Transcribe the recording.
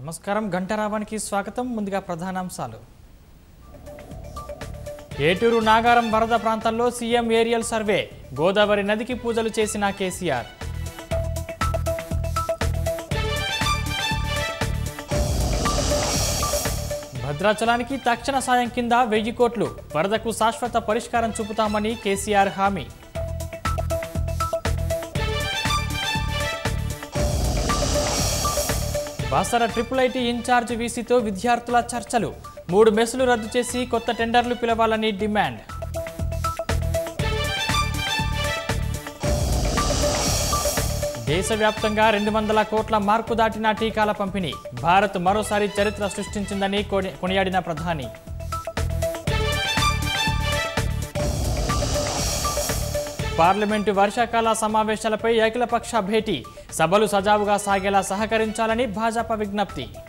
నమస్కారం గంటరావానికి స్వాగతం ముందుగా ప్రధానాంశాలు ఏటూరు నాగారం వరద ప్రాంతాల్లో సీఎం ఏరియల్ సర్వే గోదావరి నదికి పూజలు చేసిన కేసీఆర్ భద్రాచలానికి తక్షణ సాయం కింద వెయ్యి కోట్లు వరదకు శాశ్వత పరిష్కారం చూపుతామని కేసీఆర్ హామీ బాసర ట్రిపుల్ ఐటీ ఇన్ఛార్జ్ వీసీతో విద్యార్థుల చర్చలు మూడు మెస్సులు రద్దు చేసి కొత్త టెండర్లు పిలవాలని డిమాండ్ దేశవ్యాప్తంగా రెండు వందల కోట్ల మార్కు దాటిన టీకాల పంపిణీ భారత్ మరోసారి చరిత్ర సృష్టించిందని కొని- కొనియాడిన ప్రధాని పార్లమెంటు వర్షాకాల సమావేశాలపై ఏకలపక్ష భేటీ సభలు సజావుగా సాగేలా సహకరించాలని భాజపా విజ్ఞప్తి